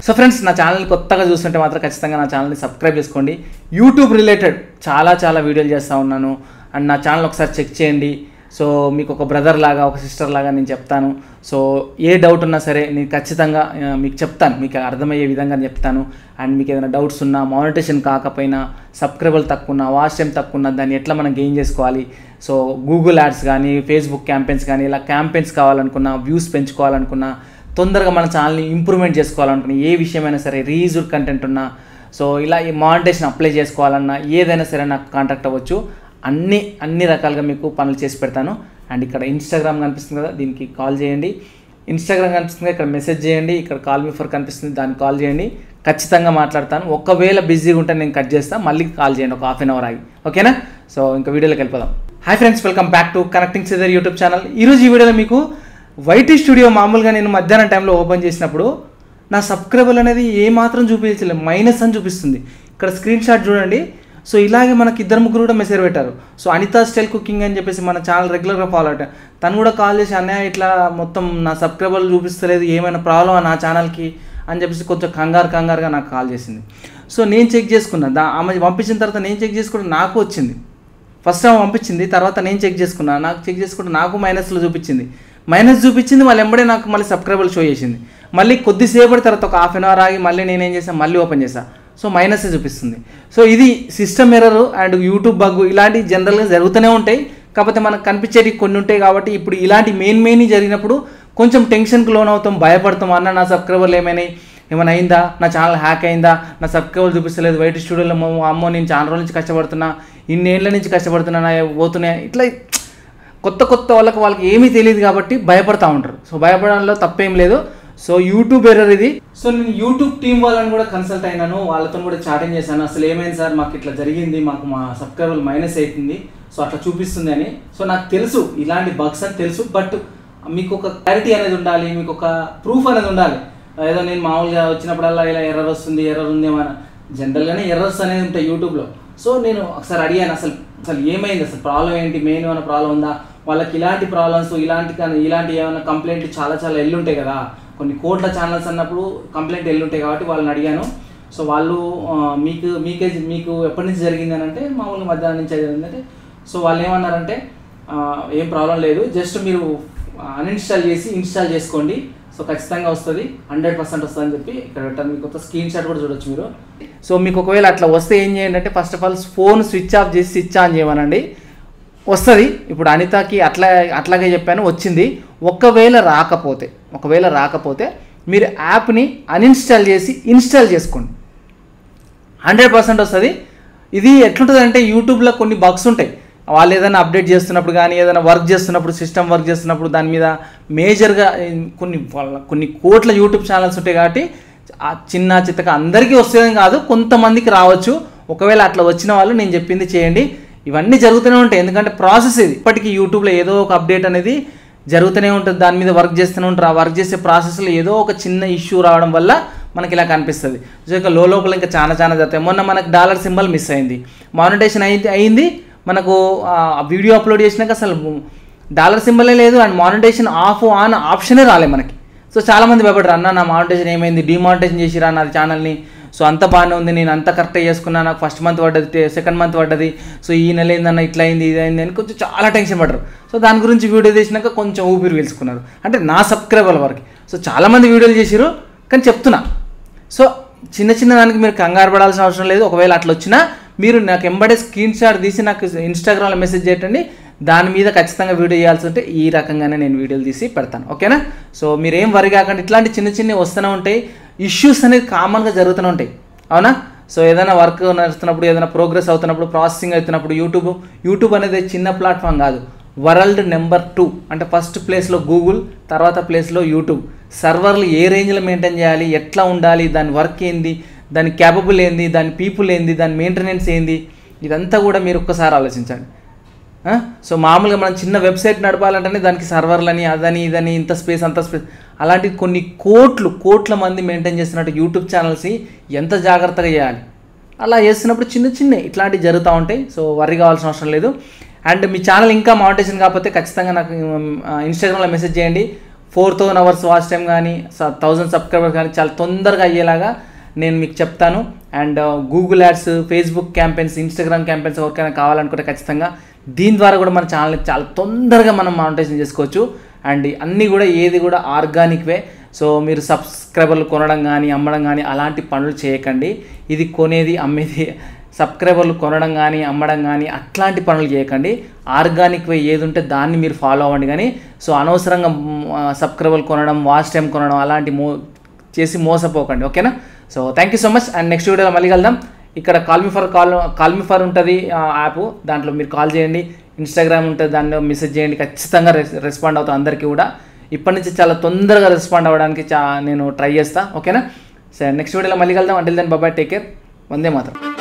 So friends నా channel కొత్తగా చూస్తుంటే మాత్రం ఖచ్చితంగా నా ఛానల్ని సబ్స్క్రైబ్ చేసుకోండి యూట్యూబ్ రిలేటెడ్ చాలా చాలా వీడియోలు చేస్తూ ఉన్నాను అండ్ నా ఛానల్ ఒకసారి చెక్ చేయండి సో మీకు ఒక బ్రదర్ లాగా ఒక సిస్టర్ లాగా నేను చెప్తాను సో ఏ డౌట్ ఉన్నా సరే నేను ఖచ్చితంగా ఆ, మీకు చెప్తాను మీకు అర్థమయ్యే విధంగా చెప్తాను అండ్ మీకు ఏదైనా డౌట్స్ ఉన్నా మానిటేషన్ కాకపోయినా సబ్స్క్రైబర్ తక్కువ ఉన్నా వాచ్ టైం తక్కువ ఉన్నా దాన్ని ఎట్లా మనం గెయిన్ చేసుకోవాలి సో గూగుల్ యాడ్స్ కానీ ఫేస్బుక్ క్యాంపెయిన్స్ కానీ ఇలా క్యాంపెయిన్స్ కావాలనుకున్నా వ్యూస్ పెంచుకోవాలనుకున్నా తొందరగా మన ఛానల్ని ఇంప్రూవ్మెంట్ చేసుకోవాలనుకున్నా ఏ విషయమైనా సరే రీయూజ్డ్ కంటెంట్ ఉన్నా సో ఇలా ఈ మానిటేషన్ అప్లై చేసుకోవాలన్నా ఏదైనా సరే నాకు కాంటాక్ట్ అవ్వచ్చు అన్ని అన్ని రకాలుగా మీకు పనులు చేసి పెడతాను అండ్ ఇక్కడ ఇన్స్టాగ్రామ్ కనిపిస్తుంది కదా దీనికి కాల్ చేయండి ఇన్స్టాగ్రామ్ కనిపిస్తుంది ఇక్కడ మెసేజ్ చేయండి ఇక్కడ కాల్ మీ ఫర్ కనిపిస్తుంది దానికి కాల్ చేయండి ఖచ్చితంగా మాట్లాడతాను ఒకవేళ బిజీగా ఉంటే నేను కట్ చేస్తాను మళ్ళీ కాల్ చేయండి ఒక హాఫ్ అన్ అవర్ ఆగి ఓకేనా సో ఇంకా వీడియోలోకి వెళ్ళిపోదాం hi friends welcome back to connecting సిదర్ యూట్యూబ్ ఛానల్ ఈరోజు ఈ వీడియోలో మీకు వైటీ స్టూడియో మామూలుగా నేను మధ్యాహ్నం టైంలో ఓపెన్ చేసినప్పుడు నా సబ్స్క్రైబర్ అనేది ఏ మాత్రం చూపించలేదు మైనస్ అని చూపిస్తుంది ఇక్కడ స్క్రీన్ షాట్ చూడండి సో ఇలాగే మనకి ఇద్దరు ముగ్గురు కూడా మెసేజ్ పెట్టారు సో అనితా స్టైల్ కుకింగ్ అని చెప్పేసి మన ఛానల్ రెగ్యులర్గా ఫాలో అవుతాం తను కూడా కాల్ చేసి అన్నయ్య ఇట్లా మొత్తం నా సబ్స్క్రైబర్లు చూపిస్తలేదు ఏమైనా ప్రాబ్లమ్ నా ఛానల్కి అని చెప్పేసి కొంచెం కంగారు కంగారుగా నాకు కాల్ చేసింది సో నేను చెక్ చేసుకున్నా దా ఆమె పంపించిన తర్వాత నేను చెక్ చేసుకుంటే నాకు వచ్చింది ఫస్ట్ ఆమె పంపించింది తర్వాత నేను చెక్ చేసుకున్నా నాకు చెక్ చేసుకుంటే నాకు మైనస్లో చూపించింది మైనస్ చూపించింది మళ్ళీ ఎంబడే నాకు మళ్ళీ సబ్స్క్రైబర్లు షో చేసింది మళ్ళీ కొద్దిసేపటి తర్వాత ఒక హాఫ్ అన్ అవర్ ఆగి మళ్ళీ నేనేం చేశాను మళ్ళీ ఓపెన్ చేశాను సో మైనస్ చూపిస్తుంది సో ఇది system error and YouTube bug ఇలాంటి జనరల్గా జరుగుతూనే ఉంటాయి కాకపోతే మనకు కనిపించేవి కొన్ని ఉంటాయి కాబట్టి ఇప్పుడు ఇలాంటి మెయిన్ మెయిన్ జరిగినప్పుడు కొంచెం టెన్షన్కి లోన్ అవుతాం భయపడతాం అన్న నా సబ్స్క్రైబర్లు ఏమైనాయి ఏమైనా అయిందా నా ఛానల్ హ్యాక్ అయిందా నా సబ్స్క్రైబర్లు చూపిస్తలేదు వైట్ స్టూడియోలో మో- అమ్మో నేను చాలా రోజుల నుంచి కష్టపడుతున్నా ఇన్నేళ్ల నుంచి కష్టపడుతున్నా నా పోతున్నాయి ఇట్లా కొత్త కొత్త వాళ్ళకి వాళ్ళకి ఏమీ తెలియదు కాబట్టి భయపడతా ఉంటారు సో భయపడడంలో తప్పేం లేదు సో యూట్యూబ్ ఎర్రర్ ఇది సో నేను యూట్యూబ్ టీం వాళ్ళని కూడా కన్సల్ట్ అయినాను వాళ్ళతో కూడా చాటింగ్ చేశాను అసలు ఏమైంది సార్ మాకు ఇట్లా జరిగింది మాకు మా సబ్స్క్రైబర్ మైనస్ అవుతుంది సో అట్లా చూపిస్తుంది అని సో నాకు తెలుసు ఇలాంటి బగ్స్ అని తెలుసు బట్ మీకు ఒక క్లారిటీ అనేది ఉండాలి మీకు ఒక ప్రూఫ్ అనేది ఉండాలి ఏదో నేను మామూలుగా వచ్చినప్పుడల్లా ఇలా ఎర్రర్ వస్తుంది ఎర్రర్ ఉంది ఏమైనా జనరల్గానే ఎర్రర్స్ అనేది ఉంటాయి యూట్యూబ్లో సో నేను ఒకసారి అడిగాను అసలు అసలు ఏమైంది అసలు ప్రాబ్లం ఏంటి మెయిన్ ఏమైనా ప్రాబ్లం ఉందా వాళ్ళకి ఇలాంటి ప్రాబ్లమ్స్ ఇలాంటి కానీ ఇలాంటి ఏమైనా కంప్లైంట్ చాలా చాలా ఎల్లుంటాయి కదా కొన్ని కోట్ల ఛానల్స్ అన్నప్పుడు కంప్లైంట్ ఎల్లుంటాయి కాబట్టి వాళ్ళని అడిగాను సో వాళ్ళు ఆ, మీకు మీకే మీకు ఎప్పటి నుంచి జరిగింది అని అంటే మామూలుగా మధ్యాహ్నం నుంచి జరిగిందంటే సో వాళ్ళు ఏమన్నారంటే ఆ, ఏం ప్రాబ్లం లేదు జస్ట్ మీరు అన్ఇన్స్టాల్ చేసి ఇన్స్టాల్ చేసుకోండి సో ఖచ్చితంగా వస్తుంది హండ్రెడ్ పర్సెంట్ వస్తుంది అని చెప్పి ఇక్కడ పెట్టాను మీకు ఒక స్క్రీన్ షాట్ కూడా చూడొచ్చు మీరు సో మీకు ఒకవేళ అట్లా వస్తే ఏం చేయండి అంటే first of all phone switch off చేసి స్విచ్ ఆన్ చేయమనండి వస్తుంది ఇప్పుడు అనితకి అట్లా అట్లాగే చెప్పాను వచ్చింది ఒకవేళ రాకపోతే ఒకవేళ రాకపోతే మీరు యాప్ని అన్ఇన్స్టాల్ చేసి ఇన్స్టాల్ చేసుకోండి హండ్రెడ్ పర్సెంట్ వస్తుంది ఇది ఎట్లుంటుంది అంటే యూట్యూబ్లో కొన్ని బగ్స్ ఉంటాయి వాళ్ళు ఏదైనా అప్డేట్ చేస్తున్నప్పుడు కానీ ఏదైనా వర్క్ చేస్తున్నప్పుడు సిస్టమ్ వర్క్ చేస్తున్నప్పుడు దాని మీద మేజర్గా కొన్ని వాళ్ళ కొన్ని కోట్ల యూట్యూబ్ ఛానల్స్ ఉంటాయి కాబట్టి ఆ చిన్న చిత్తక అందరికీ వస్తుందని కాదు కొంతమందికి రావచ్చు ఒకవేళ అట్లా వచ్చిన వాళ్ళు నేను చెప్పింది చేయండి ఇవన్నీ జరుగుతూనే ఉంటాయి ఎందుకంటే ప్రాసెస్ ఇది ఇప్పటికీ యూట్యూబ్లో ఏదో ఒక అప్డేట్ అనేది జరుగుతూనే ఉంటుంది దాని మీద వర్క్ చేస్తూనే ఉంటారు ఆ వర్క్ చేసే ప్రాసెస్లో ఏదో ఒక చిన్న ఇష్యూ రావడం వల్ల మనకి ఇలా కనిపిస్తుంది సో ఇక లో లోపల ఇంకా చాలా చాలా జరుగుతాయి మొన్న మనకు డాలర్ సింబల్ మిస్ అయింది మానిటేషన్ అయింది అయింది మనకు ఆ వీడియో అప్లోడ్ చేసినాక అసలు డాలర్ సింబలే లేదు అండ్ మానిటేషన్ ఆఫ్ ఆన్ ఆప్షనే రాలే మనకి సో చాలామంది భయపడరు అన్న నా మానిటేషన్ ఏమైంది డిమానిటేషన్ చేసిరా నాది ఛానల్ని సో అంత బాగానే ఉంది నేను అంత కరెక్ట్గా చేసుకున్నా నాకు ఫస్ట్ మంత్ పడ్డది సెకండ్ మంత్ పడ్డది సో ఈ నెల ఏందన్న ఇట్లా అయింది ఇది అయింది అని కొంచెం చాలా టెన్షన్ పడ్డారు సో దాని గురించి వీడియో చేసినాక కొంచెం ఊపిరి పీల్చుకున్నారు అంటే నా సబ్స్క్రైబర్ల వరకు సో చాలామంది వీడియోలు చేసిరు కానీ చెప్తున్నా సో చిన్న చిన్న దానికి మీరు కంగారు పడాల్సిన అవసరం లేదు ఒకవేళ అట్లా వచ్చినా మీరు నాకు ఎంబడే స్క్రీన్ షాట్ తీసి నాకు ఇన్స్టాగ్రామ్లో మెసేజ్ చేయటండి దాని మీద ఖచ్చితంగా వీడియో చేయాల్సి ఉంటే ఈ రకంగానే నేను వీడియోలు తీసి పెడతాను ఓకేనా సో మీరేం వరి కాకండి ఇట్లాంటి చిన్న చిన్నవి వస్తూనే ఉంటాయి ఇష్యూస్ అనేది కామన్గా జరుగుతూనే ఉంటాయి అవునా సో ఏదైనా వర్క్ నడుస్తున్నప్పుడు ఏదైనా ప్రోగ్రెస్ అవుతున్నప్పుడు ప్రాసెసింగ్ అవుతున్నప్పుడు యూట్యూబ్ యూట్యూబ్ అనేది చిన్న ప్లాట్ఫామ్ కాదు వరల్డ్ నెంబర్ టూ అంటే ఫస్ట్ ప్లేస్లో గూగుల్ తర్వాత ప్లేస్లో యూట్యూబ్ సర్వర్లు ఏ రేంజ్లో మెయింటైన్ చేయాలి ఎట్లా ఉండాలి దాని వర్క్ ఏంది దాని క్యాపబుల్ ఏంది దాని పీపుల్ ఏంది దాని మెయింటెనెన్స్ ఏంది ఇదంతా కూడా మీరు ఒక్కసారి ఆలోచించండి ఆ? సో మామూలుగా మనం చిన్న వెబ్సైట్ నడపాలంటేనే దానికి సర్వర్లని అదని ఇదని ఇంత స్పేస్ అంత స్పేస్ అలాంటి కొన్ని కోట్లు కోట్ల మంది మెయింటైన్ చేస్తున్నట్టు యూట్యూబ్ ఛానల్స్ ఎంత జాగ్రత్తగా చేయాలి అలా చేస్తున్నప్పుడు చిన్న చిన్న ఇట్లాంటివి జరుగుతూ ఉంటాయి సో వర్రీ కావాల్సిన అవసరం లేదు అండ్ మీ ఛానల్ ఇంకా మానిటేషన్ కాకపోతే ఖచ్చితంగా నాకు ఇన్స్టాగ్రామ్లో మెసేజ్ చేయండి four thousand hours watch time కానీ థౌజండ్ సబ్స్క్రైబర్స్ కానీ చాలా తొందరగా అయ్యేలాగా నేను మీకు చెప్తాను and Google ads Facebook campaigns Instagram campaigns ఎవరికైనా కావాలనుకుంటే ఖచ్చితంగా దీని ద్వారా కూడా మన ఛానల్ని చాలా తొందరగా మనం మానిటైజేషన్ చేసుకోవచ్చు అండ్ అన్నీ కూడా ఏది కూడా ఆర్గానిక్ వే సో మీరు సబ్స్క్రైబర్లు కొనడం కానీ అమ్మడం కానీ అలాంటి పనులు చేయకండి ఇది కొనేది అమ్మేది సబ్స్క్రైబర్లు కొనడం కానీ అమ్మడం కానీ అట్లాంటి పనులు చేయకండి ఆర్గానిక్ వే ఏది ఉంటే దాన్ని మీరు ఫాలో అవ్వండి కానీ సో అనవసరంగా సబ్స్క్రైబర్లు కొనడం వాచ్ టైం కొనడం అలాంటి మో చేసి మోసపోకండి ఓకేనా so thank you so much and next వీడియోలో మళ్ళీ కలుద్దాం ఇక్కడ call me for call call me for ఉంటుంది యాప్ దాంట్లో మీరు కాల్ చేయండి ఇన్స్టాగ్రామ్ ఉంటుంది దాంట్లో మెసేజ్ చేయండి ఖచ్చితంగా రెస్ రెస్పాండ్ అవుతాం అందరికీ కూడా ఇప్పటి నుంచి చాలా తొందరగా రెస్పాండ్ అవ్వడానికి చా నేను ట్రై చేస్తా ఓకేనా సరే నెక్స్ట్ వీడియోలో మళ్ళీ కలుద్దాం until then bye bye take care వందే మాత్రం